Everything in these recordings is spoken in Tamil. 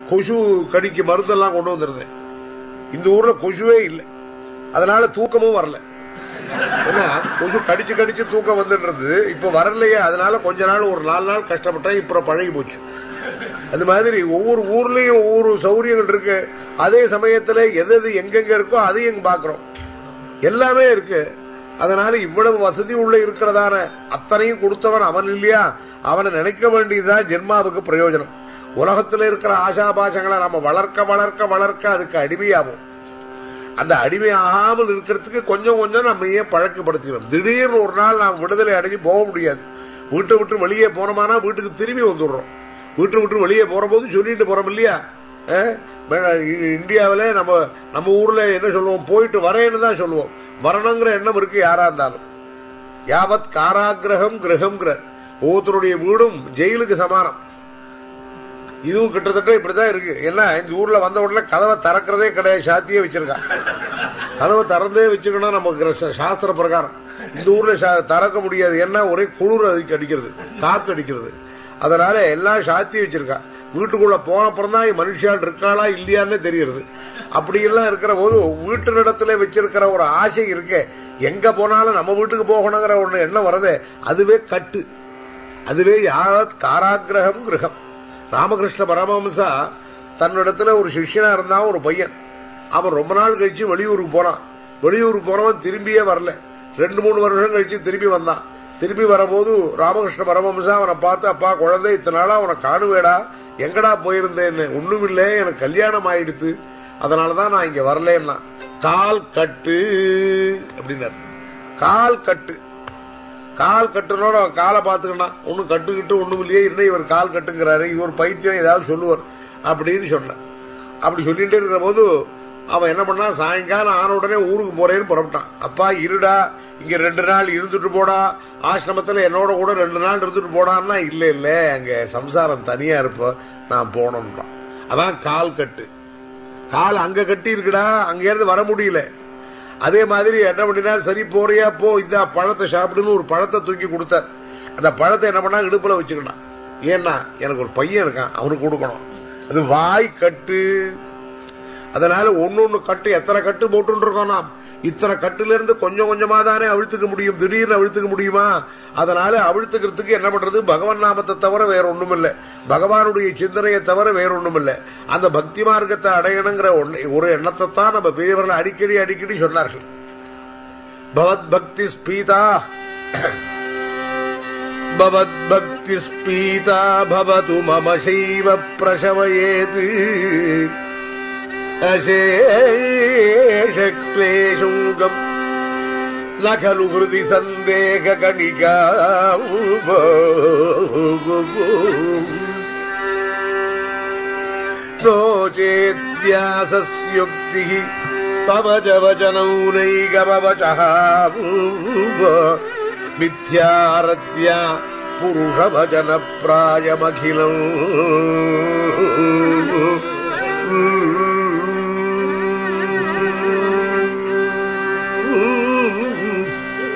கொசு கடிக்கு மருந்தெல்லாம் கொண்டு வந்திருந்தேன் இந்த ஊர்ல கொசுவே இல்லை அதனால தூக்கமும் வரல ஏன்னா கொசு கடிச்சு கடிச்சு தூக்கம் வந்துட்டு இருந்தது இப்ப வரலையே அதனால கொஞ்ச நாள் ஒரு நாலு நாள் கஷ்டப்பட்டேன் இப்ப பழகி போச்சு அது மாதிரி ஒவ்வொரு ஊர்லயும் ஒவ்வொரு சௌரியங்கள் இருக்கு அதே சமயத்துல எது எது எங்கெங்க இருக்கோ அதையும் பாக்குறோம் எல்லாமே இருக்கு அதனால இவ்வளவு வசதி உள்ள இருக்கிறதான அத்தனையும் கொடுத்தவன் அவன் இல்லையா அவனை நினைக்க வேண்டியதுதான் ஜென்மாவுக்கு பிரயோஜனம் உலகத்துல இருக்கிற ஆசாபாசங்களை நம்ம வளர்க்க வளர்க்க வளர்க்க அதுக்கு அடிமையாகும் அந்த அடிமை ஆகாமல் இருக்கிறதுக்கு கொஞ்சம் கொஞ்சம் நம்ம ஏன் பழக்கப்படுத்திக்கிறோம் திடீர்னு ஒரு நாள் நாம் விடுதலை அடைஞ்சு போக முடியாது வீட்டை விட்டு வெளியே போனோமானா வீட்டுக்கு திரும்பி வந்துடுறோம் வீட்டை விட்டு வெளியே போற போது சொல்லிட்டு போறோம் இல்லையா அஹ், மே- இந்தியாவில நம்ம நம்ம ஊர்ல என்ன சொல்லுவோம் போயிட்டு வரேன்னு தான் சொல்லுவோம் வரணுங்கிற எண்ணம் இருக்கு யாரா இருந்தாலும் யாவத் காராகிரகம் கிரகம்ங்கிற ஒவ்வொருத்தருடைய வீடும் ஜெயிலுக்கு சமானம் இதுவும் கிட்டத்தட்ட இப்படிதான் இருக்கு ஏன்னா இந்த ஊர்ல வந்த உடனே கதவை திறக்கிறதே கிடையாது சாத்தியே வச்சிருக்கான் கதவை திறந்தே வச்சுக்கணும் நமக்கு சா- சாஸ்திர பிரகாரம் இந்த ஊர்ல சா- திறக்க முடியாது ஏன்னா ஒரே குளிர் அதுக்கு அடிக்கிறது காத்து அடிக்கிறது அதனால எல்லாம் சாத்தி வச்சிருக்கா வீட்டுக்குள்ள போன அப்புறம் தான் மனுஷால் இருக்காளா இல்லையான்னு தெரியுது அப்படி எல்லாம் இருக்கிற போது வீட்டு இடத்துல வச்சிருக்கிற ஒரு ஆசை இருக்கே எங்க போனாலும் நம்ம வீட்டுக்கு போகணுங்கிற ஒண்ணு எண்ணம் வரதே அதுவே கட்டு அதுவே யாவத் காராகிரகம் கிரகம் ராமகிருஷ்ண பரமஹம்சா தன்னிடத்துல ஒரு சிஷ்யனா இருந்தான் ஒரு பையன் அவன் ரொம்ப நாள் கழிச்சு வெளியூருக்கு போனான் வெளியூருக்கு போனவன் திரும்பியே வரல ரெண்டு மூணு வருஷம் கழிச்சு திரும்பி வந்தான் திரும்பி வரபோது ராமகிருஷ்ண பரமஹம்சா அவனை பார்த்து அப்பா குழந்தை இத்தனை நாளா அவனை காணுவேடா எங்கடா போயிருந்தேன்னு ஒண்ணுமில்லை எனக்கு கல்யாணம் ஆயிடுத்து அதனாலதான் நான் இங்க வரலன்னா கால் கட்டு அப்படின்னாரு கால் கட்டு கால் கட்டுனோட அவன் காலை பாத்துக்கணும் ஒன்னும் கட்டுக்கிட்டு ஒண்ணும் இல்லையே இன்னும் இவர் கால் கட்டுங்கிறாரு இவர் பைத்தியம் ஏதாவது சொல்லுவார் அப்படின்னு சொன்னேன் அப்படி சொல்லிட்டே இருக்கிற போது அவன் என்ன பண்ணா சாயங்காலம் ஆன உடனே ஊருக்கு போறேன்னு புறப்பட்டான் அப்பா இருடா இங்க ரெண்டு நாள் இருந்துட்டு போடா ஆசிரமத்துல என்னோட கூட ரெண்டு நாள் இருந்துட்டு போடான்னா இல்ல இல்ல அங்க சம்சாரம் தனியா இருப்ப நான் போனோம்ன்றான் அதான் கால் கட்டு கால் அங்க கட்டி இருக்குடா அங்க இருந்து வர முடியல அதே மாதிரி என்ன பண்ணினார் சரி போறியா போ இதா பழத்தை சாப்பிடுன்னு ஒரு பழத்தை தூக்கி கொடுத்தார் அந்த பழத்தை என்ன பண்ணா இடுப்புல வச்சுக்கணும் ஏன்னா எனக்கு ஒரு பையன் இருக்கான் அவனுக்கு கொடுக்கணும் அது வாய் கட்டு அதனால ஒன்னொன்னு கட்டு எத்தனை கட்டு போட்டு இருக்கோம் நாம் இத்தனை கட்டுல இருந்து கொஞ்சம் கொஞ்சமா தானே அவிழ்த்துக்க முடியும் திடீர்னு அவிழ்த்துக்க முடியுமா அதனால அவிழ்த்துக்கிறதுக்கு என்ன பண்றது பகவான் நாமத்தை தவிர வேற ஒண்ணும் இல்ல பகவானுடைய சிந்தனையை தவிர வேற ஒண்ணும் இல்ல அந்த பக்தி மார்க்கத்தை அடையணுங்கிற ஒண்ணு- ஒரு எண்ணத்தை தான் நம்ம பெரியவர்கள் அடிக்கடி அடிக்கடி சொன்னார்கள் பவத் பக்தி ஸ்பீதா பவத் பக்தி ஸ்பீதா பவது மம சைவ பிரசவயேது அசேஷக்லேஷூகம் न खलु हृदि सन्देहकणिका नो चेद्व्यासस्युक्तिः तव च वचनौनैकमवचः मिथ्यारत्या पुरुषवचनप्रायमखिलम्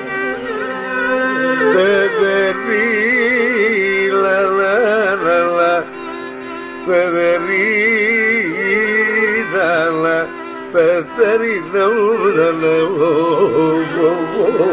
ததறி லலலல, ததறி லல, ததறி லலல, ஓ, ஓ, ஓ.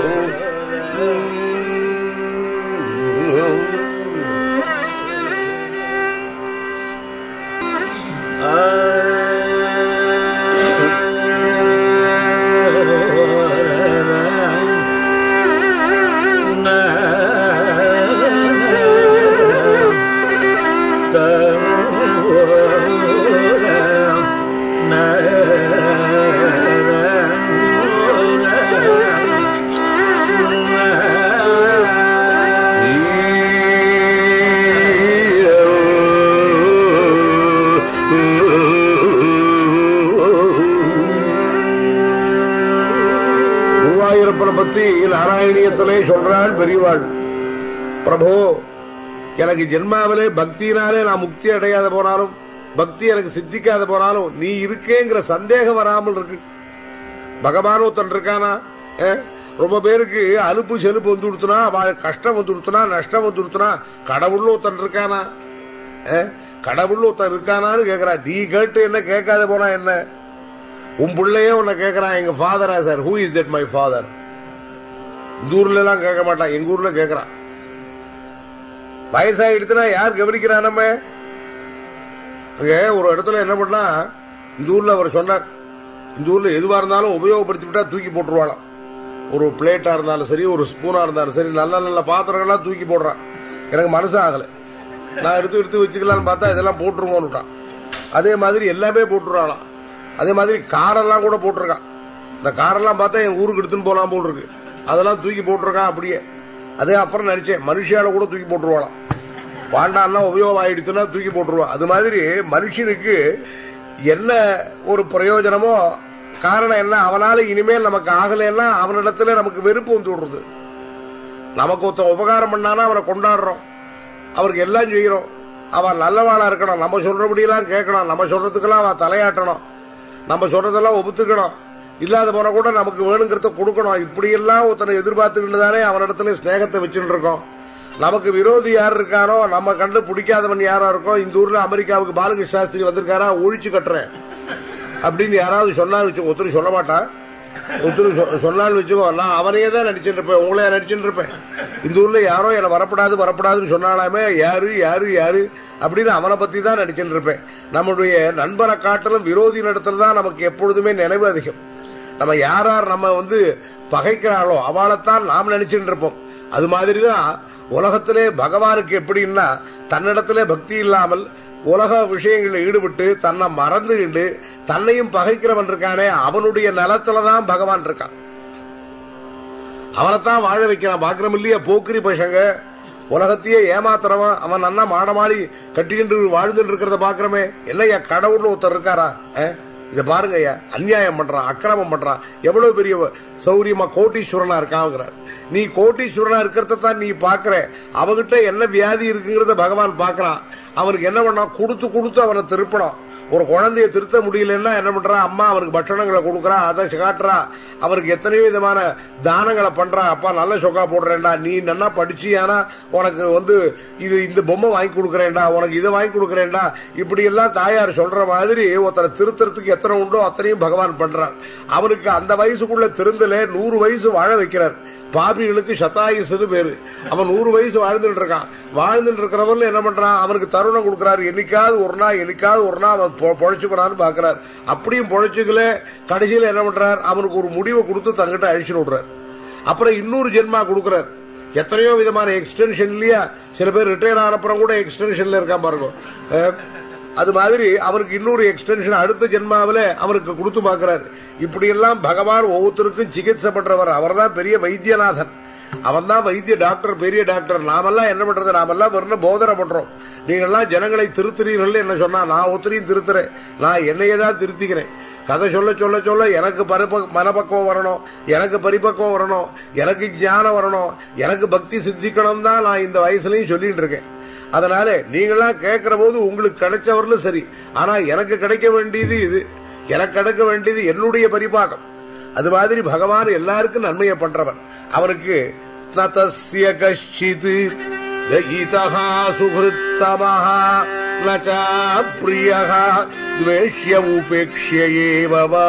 குருவாயூரப்பனை பத்தி நாராயணியத்திலே சொல்றாள் பெரியவாள் பிரபு எனக்கு ஜென்மாவிலே பக்தியினாலே நான் முக்தி அடையாத போனாலும் பக்தி எனக்கு சித்திக்காத போனாலும் நீ இருக்கேங்கிற சந்தேகம் வராமல் இருக்கு பகவான் ஒருத்தன் இருக்கானா அஹ்? ரொம்ப பேருக்கு அலுப்பு செலுப்பு வந்து கொடுத்தனா கஷ்டம் வந்து கொடுத்தனா நஷ்டம் வந்து கொடுத்தனா கடவுள் ஒருத்தன் இருக்கானா அஹ்? கடவுள் ஒருத்தன் இருக்கானான்னு கேக்குறா நீ கேட்டு என்ன கேட்காத போனா என்ன உன் பிள்ளையே உன்னை கேக்குறான் எங்க ஃபாதரா sir who is that my father இந்த ஊர்ல எல்லாம் கேட்க மாட்டான் எங்க ஊர்ல கேக்குறான் வயசாயிடுச்சுன்னா யார் கவனிக்கிறா நம்ம அங்க ஒரு இடத்துல என்ன பண்ணா இந்த ஊர்ல அவர் சொன்னார் இந்த ஊர்ல எதுவா இருந்தாலும் உபயோகப்படுத்தி விட்டா தூக்கி போட்டுருவாளாம் ஒரு பிளேட்டா இருந்தாலும் சரி ஒரு ஸ்பூனா இருந்தாலும் சரி நல்ல நல்ல பாத்திரங்கள்லாம் தூக்கி போடுறான் எனக்கு மனசு ஆகல நான் எடுத்து எடுத்து வச்சுக்கலாம்னு பார்த்தா இதெல்லாம் போட்டுருவோம்னுட்டான் அதே மாதிரி எல்லாமே போட்டுருவாளாம் அதே மாதிரி காரெல்லாம் கூட போட்டிருக்கான் இந்த காரெல்லாம் பார்த்தா என் ஊருக்கு எடுத்துன்னு போலாம் போல் இருக்கு அதெல்லாம் தூக்கி போட்டிருக்கான் அப்படியே அதே அப்புறம் நினைச்சேன் மனுஷியால கூட தூக்கி போட்டுருவாளாம் வாண்டான்னா உபயோகம் ஆயிடுச்சுன்னா தூக்கி போட்டுருவா அது மாதிரி மனுஷனுக்கு என்ன ஒரு பிரயோஜனமோ காரணம் என்ன அவனால இனிமேல் நமக்கு ஆகலைன்னா அவனிடத்துல நமக்கு வெறுப்பு வந்து விடுறது நமக்கு ஒருத்தன் உபகாரம் பண்ணானா அவனை கொண்டாடுறோம் அவருக்கு எல்லாம் செய்யறோம் அவன் நல்லவாளா இருக்கணும் நம்ம சொல்றபடியெல்லாம் கேட்கணும் நம்ம சொல்றதுக்கெல்லாம் அவன் தலையாட்டணும் நம்ம சொல்றதெல்லாம் ஒப்புத்துக்கணும் இல்லாத போன கூட நமக்கு வேணுங்கிறத கொடுக்கணும் இப்படியெல்லாம் ஒருத்தனை எதிர்பார்த்துக்கிட்டு தானே அவனிடத்துல ஸ்நேகத்தை வச்சுட்டு இருக்கோம் நமக்கு விரோதி யார் இருக்காரோ நம்ம கண்டு பிடிக்காதவன் யாரா இருக்கோ இந்த ஊர்ல அமெரிக்காவுக்கு பாலகிருஷ்ண சாஸ்திரி வந்திருக்காரா ஒழிச்சு கட்டுறேன் அப்படின்னு யாராவது சொன்னாலும் வச்சுக்கோ ஒருத்தர் சொல்ல மாட்டான் ஒருத்தர் சொ- சொன்னாலும் வச்சுக்கோ நான் அவனையே தான் நடிச்சுட்டு இருப்பேன் உங்களே நடிச்சுட்டு இருப்பேன் இந்த ஊர்ல யாரோ என்ன வரப்படாது வரப்படாதுன்னு சொன்னாலாமே யாரு யாரு யாரு அப்படின்னு அவனை பத்தி தான் நடிச்சுட்டு இருப்பேன் நம்முடைய நண்பனை காட்டிலும் விரோதி நடத்துல தான் நமக்கு எப்பொழுதுமே நினைவு அதிகம் நம்ம யார் யார் நம்ம வந்து பகைக்கிறாளோ அவளைத்தான் நாம் நினைச்சுட்டு இருப்போம் அது மாதிரிதான் உலகத்திலே பகவானுக்கு எப்படின்னா தன்னிடத்திலே பக்தி இல்லாமல் உலக விஷயங்களில் ஈடுபட்டு தன்னை மறந்துகிண்டு தன்னையும் பகைக்கிறவன் இருக்கானே அவனுடைய நலத்துலதான் பகவான் இருக்கான் அவனைத்தான் வாழ வைக்கிறான் பாக்குறோம் இல்லையா போக்கிரி பசங்க உலகத்தையே ஏமாத்துறவன் அவன் நன்னா மாடமாளி கட்டிக்கிட்டு வாழ்ந்துட்டு இருக்கிறத பாக்குறமே என்னய்யா கடவுள்னு ஒருத்தர் இருக்காரா அஹ்? இத பாருங்க ஐயா அநியாயம் பண்றான் அக்கிரமம் பண்றான் எவ்வளவு பெரிய சௌரியமா கோட்டீஸ்வரனா இருக்காங்கிறார் நீ கோட்டீஸ்வரனா இருக்கிறத தான் நீ பாக்குற அவகிட்ட என்ன வியாதி இருக்குங்கிறத பகவான் பாக்குறான் அவனுக்கு என்ன பண்ணா கொடுத்து கொடுத்து அவனை திருப்பணும் ஒரு குழந்தைய திருத்த முடியலன்னா என்ன பண்றா அம்மா அவனுக்கு பட்சணங்களை கொடுக்கறா அதை காட்டுறா அவனுக்கு எத்தனையோ விதமான தானங்களை பண்றா அப்பா நல்ல சொக்கா போடுறேன்டா நீ நல்லா படிச்சியானா உனக்கு வந்து இது இந்த பொம்மை வாங்கி கொடுக்கறேன்டா உனக்கு இதை வாங்கி கொடுக்கறேன்டா இப்படி எல்லாம் தாயார் சொல்ற மாதிரி ஒருத்தரை திருத்தறதுக்கு எத்தனை உண்டோ அத்தனையும் பகவான் பண்றார் அவனுக்கு அந்த வயசுக்குள்ள திருந்தல நூறு வயசு வாழ வைக்கிறார் பாபிகளுக்கு சதாயுசுன்னு பேரு அவன் நூறு வயசு வாழ்ந்துட்டு இருக்கான் வாழ்ந்துட்டு இருக்கிறவன் என்ன பண்றான் அவனுக்கு தருணம் கொடுக்கறாரு என்னைக்காவது ஒரு நாள் என்னைக்காவது ஒரு நாள் அவன் பொ- பொழைச்சுக்கிறான்னு பாக்குறார் அப்படியும் பொழைச்சுக்கல கடைசியில என்ன பண்றார் அவனுக்கு ஒரு முடிவை கொடுத்து தங்கிட்ட அழிச்சு விடுறார் அப்புறம் இன்னொரு ஜென்மா கொடுக்கறார் எத்தனையோ விதமான எக்ஸ்டென்ஷன் இல்லையா சில பேர் ரிட்டையர் ஆனப்புறம் கூட எக்ஸ்டென்ஷன்ல இருக்கான் பாருங்க அஹ், அது மாதிரி அவருக்கு இன்னொரு எக்ஸ்டென்ஷன் அடுத்த ஜென்மாவில அவருக்கு கொடுத்து பார்க்கிறார் இப்படி எல்லாம் பகவான் ஒவ்வொருத்தருக்கும் சிகிச்சை பண்றவர் அவர்தான் பெரிய வைத்தியநாதன் அவன் தான் வைத்திய டாக்டர் பெரிய டாக்டர் நாமெல்லாம் என்ன பண்றது நாமெல்லாம் வெறும் போதனை பண்றோம் நீங்கெல்லாம் ஜனங்களை திருத்துறீர்கள் என்ன சொன்னா நான் ஒருத்தரையும் திருத்துறேன் நான் என்னையே தான் திருத்திக்கிறேன் கதை சொல்ல சொல்ல சொல்ல எனக்கு பரிப- மனப்பக்குவம் வரணும் எனக்கு பரிபக்குவம் வரணும் எனக்கு ஞானம் வரணும் எனக்கு பக்தி சித்திக்கணும் தான் நான் இந்த வயசுலயும் சொல்லிட்டு இருக்கேன் அதனால நீங்களாம் கேட்கிற போது உங்களுக்கு கிடைச்சவர்களும் சரி ஆனா எனக்கு கிடைக்க வேண்டியது இது எனக்கு கிடைக்க வேண்டியது என்னுடைய பரிபாகம் அது மாதிரி பகவான் எல்லாருக்கும் நன்மையை பண்றவன் அவனுக்கு ந தஸ்ய கஷ்டித் தயிதா சுகிருத்தமஹ ந பிரியः द्वेष्य उपेक्ष्य एव वा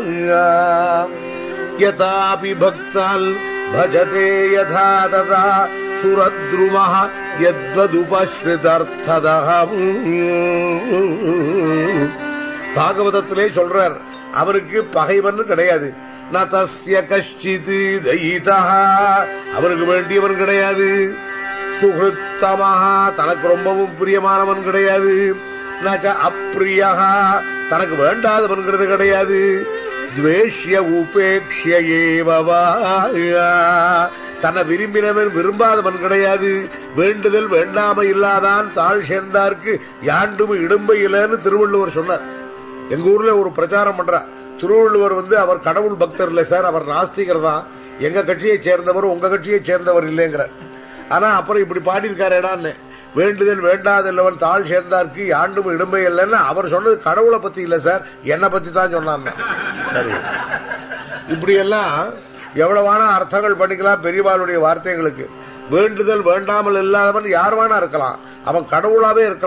यथापि भक्तान् भजते यथा तथा सुरद्रुमः यद्वदुपश्रितर्थदः பாகவதத்திலே சொல்றார் அவருக்கு பகைவன் கிடையாது ந தஸ்ய கஷ்டித் தயிதா அவருக்கு வேண்டியவன் கிடையாது சுகிருத்தமஹா தனக்கு ரொம்பவும் பிரியமானவன் கிடையாது நச்ச அப்பிரியா தனக்கு வேண்டாதவன்கிறது கிடையாது துவேஷ்ய உபேக்ஷிய ஏவவா தன்னை விரும்பினவன் விரும்பாதவன் கிடையாது வேண்டுதல் வேண்டாம இல்லாதான் தாழ் சேர்ந்தார்க்கு யாண்டும் இடும்பை இல்லைன்னு திருவள்ளுவர் சொன்னார் எங்க ஊர்ல ஒரு பிரச்சாரம் பண்ற திருவள்ளுவர் வந்து அவர் கடவுள் பக்தர் இல்ல சார் அவர் நாஸ்திகர் தான் எங்க கட்சியை சேர்ந்தவர் உங்க கட்சியை சேர்ந்தவர் இல்லைங்கிற ஆனா அப்புறம் இப்படி பாடியிருக்காருடான்னு வேண்டுதல் வேண்டாதல்லவன் தாழ் சேர்ந்தார்க்கு யாண்டும் இடுமை இல்லைன்னு அவர் சொன்னது கடவுளை பத்தி இல்ல சார் என்னை பத்தி தான் சொன்னார் சரி இப்படி எல்லாம் எவ்வளவான அர்த்தங்கள் பண்ணிக்கலாம் பெரியவாளுடைய வார்த்தைகளுக்கு வேண்டுதல் வேண்டாமல் இல்லாதவன் யார் வேணா இருக்கலாம் அவன் கடவுளாவே இருக்கலாம்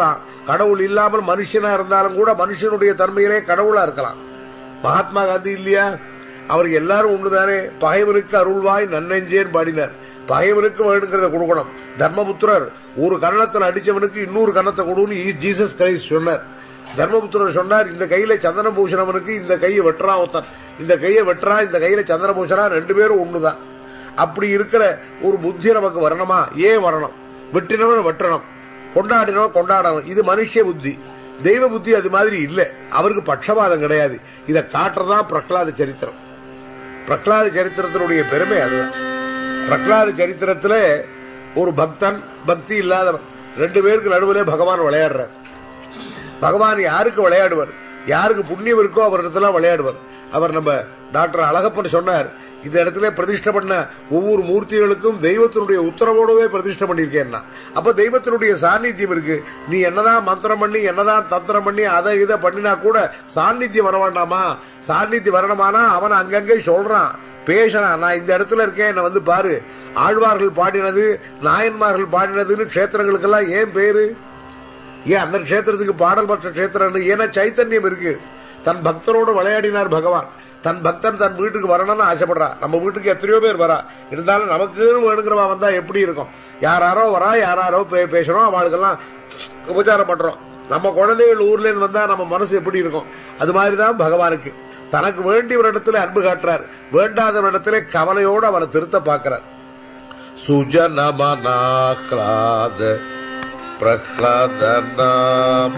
கடவுள் இல்லாமல் மனுஷனா இருந்தாலும் கூட மனுஷனுடைய தன்மையிலே கடவுளா இருக்கலாம் மகாத்மா காந்தி இல்லையா அவருக்கு எல்லாரும் ஒண்ணுதானே பகைவனுக்கு அருள்வாய் நன்னெஞ்சேன் பாடினார் பகைவனுக்கு வேணுங்கிறத கொடுக்கணும் தர்மபுத்திரர் ஒரு கன்னத்தில் அடிச்சவனுக்கு இன்னொரு கன்னத்தை கொடுன்னு ஜீசஸ் கிரைஸ்ட் சொன்னார் தர்மபுத்திரர் சொன்னார் இந்த கையில சந்தன பூஷணவனுக்கு இந்த கையை வெட்டுறான் ஒருத்தன் இந்த கையை வெட்டுறான் இந்த கையில சந்தன பூஷணா ரெண்டு பேரும் ஒண்ணுதான் அப்படி இருக்கிற ஒரு புத்தி நமக்கு வரணுமா ஏன் வரணும் வெட்டினவன் வெட்டணும் கொண்டாடினவன் கொண்டாடணும் இது மனுஷ புத்தி தெய்வ புத்தி அது மாதிரி இல்ல அவருக்கு பட்சபாதம் கிடையாது இதை காட்டுறதா பிரகலாத சரித்திரம் பிரகலாத சரித்திரத்தினுடைய பெருமை அதுதான் பிரகலாத சரித்திரத்துல ஒரு பக்தன் பக்தி இல்லாதவன் ரெண்டு பேருக்கு நடுவில் பகவான் விளையாடுறார் பகவான் யாருக்கு விளையாடுவார் யாருக்கு புண்ணியம் இருக்கோ அவர் இடத்துல விளையாடுவார் அவர் நம்ம டாக்டர் அழகப்பன் சொன்னார் இந்த இடத்துல பிரதிஷ்டை பண்ண ஒவ்வொரு மூர்த்திகளுக்கும் தெய்வத்தினுடைய உத்தரவோடவே பிரதிஷ்டை பண்ணிருக்கேன்னா அப்ப தெய்வத்தினுடைய சாநித்தியம் இருக்கு நீ என்னதான் மந்திரம் பண்ணி என்னதான் தந்திரம் பண்ணி அதை இதை பண்ணினா கூட சாநித்தியம் வர வேண்டாமா சாநித்தியம் வரணுமானா அவன் அங்கங்கே சொல்றான் பேசுறான் நான் இந்த இடத்துல இருக்கேன் என்ன வந்து பாரு ஆழ்வார்கள் பாடினது நாயன்மார்கள் பாடினதுன்னு கஷேத்திரங்களுக்கெல்லாம் ஏன் பேரு ஏன் அந்த கஷேத்திரத்துக்கு பாடல் பெற்ற கஷேத்திரம் ஏன்னா சைத்தன்யம் இருக்கு தன் பக்தரோடு விளையாடினார் பகவான் தன் பக்தன் தன் வீட்டுக்கு வரணும்னு ஆசைப்படுறா நம்ம வீட்டுக்கு எத்தனையோ பேர் வரா இருந்தாலும் நமக்குன்னு வேணுங்கிறவா வந்தா எப்படி இருக்கும் யாராரோ வரா யாராரோ பே- பேசுறோம் அவளுக்கெல்லாம் உபச்சாரம் பண்றோம் நம்ம குழந்தைகள் ஊர்ல இருந்து வந்தா நம்ம மனசு எப்படி இருக்கும் அது மாதிரிதான் பகவானுக்கு தனக்கு வேண்டியவரிடத்துல அன்பு காட்டுறார் வேண்டாதவரிடத்துல கவலையோடு அவனை திருத்த பார்க்கிறார் சுஜனமனாக்லாத பிரஹ்லாத நாம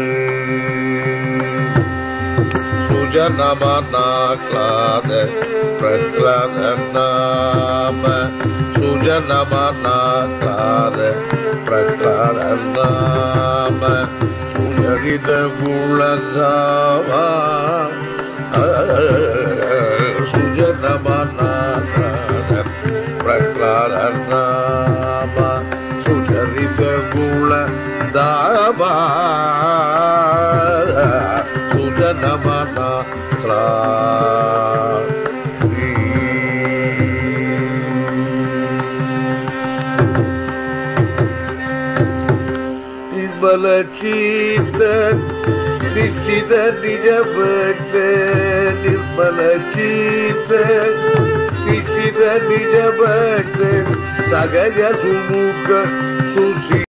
சுஜனமனாக்லாத பிரஹ்லாத நாம சுஜனமனாக்லாத பிரஹ்லாத நாம சுஜரித குலதாவா சுஜனமனாக்லாத பிரஹ்லாத நாம சுஜரித குல தாபா சுஜனமனா நிர்மலச்சீத்த நிச்சித நிஜபக்த நிர்மலச்சீத்த நிச்சித நிஜபக்த சகஜ சுமுக சுசி